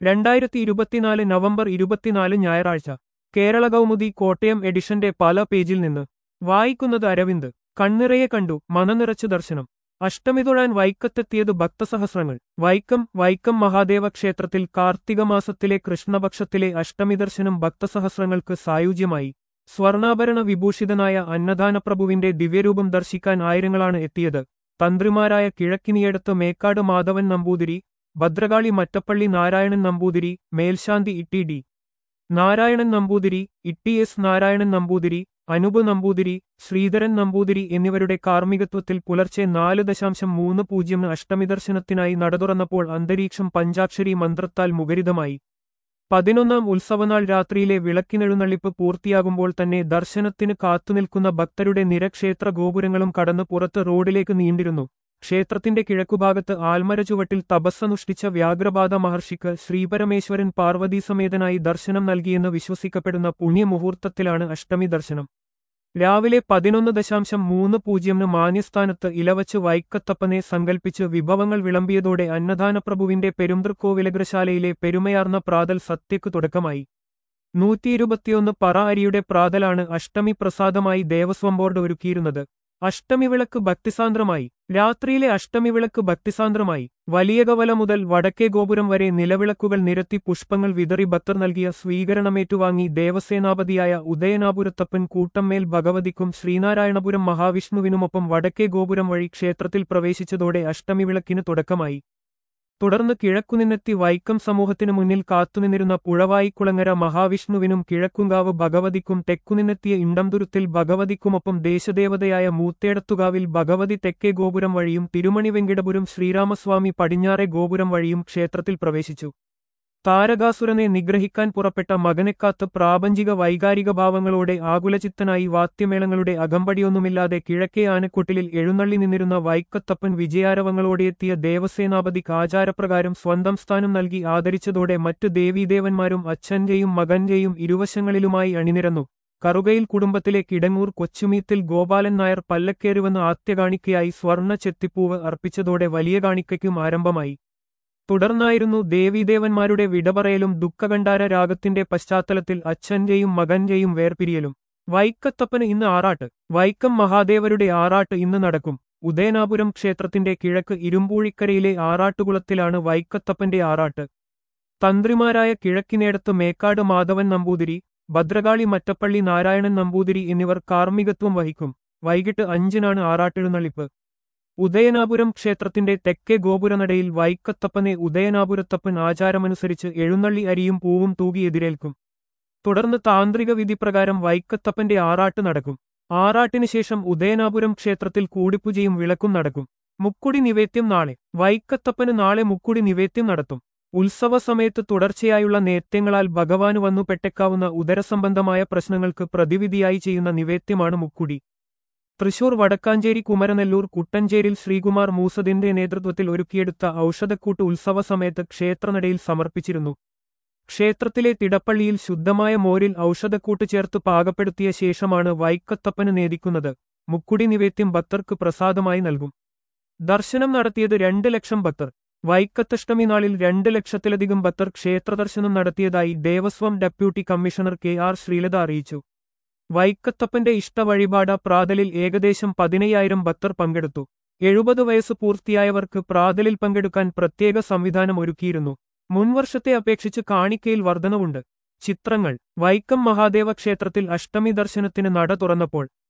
രണ്ടായിരത്തി ഇരുപത്തിനാല് നവംബർ ഇരുപത്തിനാല് ഞായറാഴ്ച കേരള കൗമുദി കോട്ടയം എഡിഷന്റെ പല പേജിൽ നിന്ന് വായിക്കുന്നത് അരവിന്ദ് കണ്ണിറയെ കണ്ടു മനനിറച്ചു ദർശനം അഷ്ടമി തൊഴാൻ വൈക്കത്തെത്തിയത് ഭക്തസഹസ്രങ്ങൾ വൈക്കം വൈക്കം മഹാദേവ ക്ഷേത്രത്തിൽ കാർത്തിക മാസത്തിലെ കൃഷ്ണപക്ഷത്തിലെ അഷ്ടമി ദർശനം ഭക്തസഹസ്രങ്ങൾക്ക് സായുജ്യമായി സ്വർണാഭരണ വിഭൂഷിതനായ അന്നദാനപ്രഭുവിന്റെ ദിവ്യരൂപം ദർശിക്കാൻ ആയിരങ്ങളാണ് എത്തിയത് തന്ത്രിമാരായ കിഴക്കിനിയടത്ത് മേക്കാട് മാധവൻ നമ്പൂതിരി ഭദ്രകാളി മറ്റപ്പള്ളി നാരായണൻ നമ്പൂതിരി മേൽശാന്തി ഇട്ടി ഡി നാരായണൻ നമ്പൂതിരി ഇട്ടി എസ് നാരായണൻ നമ്പൂതിരി അനൂപ് നമ്പൂതിരി ശ്രീധരൻ നമ്പൂതിരി എന്നിവരുടെ കാർമ്മികത്വത്തിൽ പുലർച്ചെ നാല് ദശാംശം മൂന്ന് പൂജ്യം അഷ്ടമി ദർശനത്തിനായി നടതുറന്നപ്പോൾ അന്തരീക്ഷം പഞ്ചാക്ഷരി മന്ത്രത്താൽ മുഖരിതമായി പതിനൊന്നാം ഉത്സവനാൾ രാത്രിയിലെ വിളക്കിനെഴുന്നള്ളിപ്പ് പൂർത്തിയാകുമ്പോൾ തന്നെ ദർശനത്തിന് കാത്തുനിൽക്കുന്ന ഭക്തരുടെ നിര ക്ഷേത്ര ഗോപുരങ്ങളും കടന്ന് പുറത്ത് റോഡിലേക്ക് നീണ്ടിരുന്നു ക്ഷേത്രത്തിന്റെ കിഴക്കുഭാഗത്ത് ആൽമര ചുവട്ടിൽ തപസ്സനുഷ്ഠിച്ച വ്യാഘ്രപാദ മഹർഷിക്ക് ശ്രീപരമേശ്വരൻ പാർവതീസമേതനായി ദർശനം നൽകിയെന്ന് വിശ്വസിക്കപ്പെടുന്ന പുണ്യമുഹൂർത്തത്തിലാണ് അഷ്ടമി ദർശനം രാവിലെ പതിനൊന്ന് ദശാംശം മൂന്ന് പൂജ്യമിന് മാന്യസ്ഥാനത്ത് ഇലവച്ച് വൈക്കത്തപ്പനെ സങ്കൽപ്പിച്ച് വിഭവങ്ങൾ വിളമ്പിയതോടെ അന്നദാനപ്രഭുവിന്റെ പെരുന്തൃക്കോവിലഗ്രശാലയിലെ പെരുമയാർന്ന പ്രാതൽ സത്യക്കു തുടക്കമായി നൂറ്റിയിരുപത്തിയൊന്ന് പറ അരിയുടെ പ്രാതലാണ് അഷ്ടമി പ്രസാദമായി ദേവസ്വം ബോർഡ് ഒരുക്കിയിരുന്നത് അഷ്ടമി വിളക്ക് ഭക്തിസാന്ദ്രമായി രാത്രിയിലെ അഷ്ടമി വിളക്ക് ഭക്തിസാന്ദ്രമായി വലിയ കവല മുതൽ വടക്കേ ഗോപുരം വരെ നിലവിളക്കുകൾ നിരത്തി പുഷ്പങ്ങൾ വിതറി ഭക്തർ നൽകിയ സ്വീകരണമേറ്റുവാങ്ങി ദേവസേനാപതിയായ ഉദയനാപുരത്തപ്പൻ കൂട്ടമ്മേൽ ഭഗവതിക്കും ശ്രീനാരായണപുരം മഹാവിഷ്ണുവിനുമൊപ്പം വടക്കേ ഗോപുരം വഴി ക്ഷേത്രത്തിൽ പ്രവേശിച്ചതോടെ അഷ്ടമി വിളക്കിന് തുടക്കമായി തുടർന്ന് കിഴക്കുനിന്നെത്തി വൈക്കം സമൂഹത്തിനു മുന്നിൽ കാത്തുനിന്നിരുന്ന പുഴവായിക്കുളങ്ങര മഹാവിഷ്ണുവിനും കിഴക്കുങ്കാവ് ഭഗവതിക്കും തെക്കുനിന്നെത്തിയ ഇണ്ടംതുരുത്തിൽ ഭഗവതിക്കുമൊപ്പം ദേശദേവതയായ മൂത്തേടത്തുകാവിൽ ഭഗവതി തെക്കേ ഗോപുരം വഴിയും തിരുമണി വെങ്കിടപുരം ശ്രീരാമസ്വാമി പടിഞ്ഞാറെ ഗോപുരം വഴിയും ക്ഷേത്രത്തിൽ പ്രവേശിച്ചു താരകാസുരനെ നിഗ്രഹിക്കാൻ പുറപ്പെട്ട മകനെക്കാത്ത് പ്രാപഞ്ചിക വൈകാരിക ഭാവങ്ങളോടെ ആകുലചിത്തനായി വാദ്യമേളങ്ങളുടെ അകമ്പടിയൊന്നുമില്ലാതെ കിഴക്കേ ആനക്കൊട്ടിലിൽ എഴുന്നള്ളി നിന്നിരുന്ന വൈക്കത്തപ്പൻ വിജയാരവങ്ങളോടെയെത്തിയ ദേവസേനാപതിക്ക് ആചാരപ്രകാരം സ്വന്തം സ്ഥാനം നൽകി ആദരിച്ചതോടെ മറ്റു ദേവീദേവന്മാരും അച്ഛന്റെയും മകന്റെയും ഇരുവശങ്ങളിലുമായി അണിനിരന്നു കറുകയിൽ കുടുംബത്തിലെ കിടങ്ങൂർ കൊച്ചുമീത്തിൽ ഗോപാലൻ നായർ പല്ലക്കേറുവെന്ന് ആദ്യകാണിക്കയായി സ്വർണ്ണ ചെത്തിപ്പൂവ് അർപ്പിച്ചതോടെ വലിയ കാണിക്കയ്ക്കും ആരംഭമായി തുടർന്നായിരുന്നു ദേവീദേവന്മാരുടെ വിടപറയലും ദുഃഖകണ്ഠാര രാഗത്തിന്റെ പശ്ചാത്തലത്തിൽ അച്ഛന്റെയും മകന്റെയും വേർപിരിയലും വൈക്കത്തപ്പന് ഇന്ന് ആറാട്ട് വൈക്കം മഹാദേവരുടെ ആറാട്ട് ഇന്ന് നടക്കും ഉദയനാപുരം ക്ഷേത്രത്തിന്റെ കിഴക്ക് ഇരുമ്പൂഴിക്കരയിലെ ആറാട്ടുകുളത്തിലാണ് വൈക്കത്തപ്പന്റെ ആറാട്ട് തന്ത്രിമാരായ കിഴക്കിനേടത്ത് മേക്കാട് മാധവൻ നമ്പൂതിരി ഭദ്രകാളി മറ്റപ്പള്ളി നാരായണൻ നമ്പൂതിരി എന്നിവർ കാർമ്മികത്വം വഹിക്കും വൈകിട്ട് അഞ്ചിനാണ് ആറാട്ടെഴുന്നള്ളിപ്പ് ഉദയനാപുരം ക്ഷേത്രത്തിന്റെ തെക്കേ ഗോപുരനടയിൽ വൈക്കത്തപ്പനെ ഉദയനാപുരത്തപ്പൻ ആചാരമനുസരിച്ച് എഴുന്നള്ളി അരിയും പൂവും തൂകി എതിരേൽക്കും തുടർന്ന് താന്ത്രിക വിധിപ്രകാരം വൈക്കത്തപ്പന്റെ ആറാട്ട് നടക്കും ആറാട്ടിന് ശേഷം ഉദയനാപുരം ക്ഷേത്രത്തിൽ കൂടിപ്പൂജയും വിളക്കും നടക്കും മുക്കുടി നിവേദ്യം നാളെ വൈക്കത്തപ്പന് നാളെ മുക്കുടി നിവേദ്യം നടത്തും ഉത്സവ സമയത്ത് തുടർച്ചയായുള്ള നേത്യങ്ങളാൽ ഭഗവാന് വന്നു പെട്ടേക്കാവുന്ന ഉദരസംബന്ധമായ പ്രശ്നങ്ങൾക്ക് പ്രതിവിധിയായി ചെയ്യുന്ന നിവേദ്യമാണ് മുക്കുടി തൃശൂർ വടക്കാഞ്ചേരി കുമരനെല്ലൂർ കുട്ടഞ്ചേരിൽ ശ്രീകുമാർ മൂസദിന്റെ നേതൃത്വത്തിൽ ഒരുക്കിയെടുത്ത ഔഷധക്കൂട്ട് ഉത്സവ സമയത്ത് ക്ഷേത്രനടയിൽ സമർപ്പിച്ചിരുന്നു ക്ഷേത്രത്തിലെ തിടപ്പള്ളിയിൽ ശുദ്ധമായ മോരിൽ ഔഷധക്കൂട്ട് ചേർത്ത് പാകപ്പെടുത്തിയ ശേഷമാണ് വൈക്കത്തപ്പന് നേദിക്കുന്നത് മുക്കുടി നിവേദ്യം ഭക്തർക്ക് പ്രസാദമായി നൽകും ദർശനം നടത്തിയത് രണ്ട് ലക്ഷം ഭക്തർ വൈക്കത്തഷ്ടമി നാളിൽ രണ്ട് ലക്ഷത്തിലധികം ഭക്തർ ക്ഷേത്രദർശനം നടത്തിയതായി Devaswom deputy commissioner K R Sreelatha അറിയിച്ചു വൈക്കത്തപ്പന്റെ ഇഷ്ടവഴിപാട് പ്രാതലിൽ ഏകദേശം പതിനയ്യായിരം ഭക്തർ പങ്കെടുത്തു എഴുപത് വയസ്സ് പൂർത്തിയായവർക്ക് പ്രാതലിൽ പങ്കെടുക്കാൻ പ്രത്യേക സംവിധാനം ഒരുക്കിയിരുന്നു മുൻവർഷത്തെ അപേക്ഷിച്ച് കാണിക്കയിൽ വർധനവുണ്ട് ചിത്രങ്ങൾ വൈക്കം മഹാദേവ ക്ഷേത്രത്തിൽ അഷ്ടമി ദർശനത്തിന് നട തുറന്നപ്പോൾ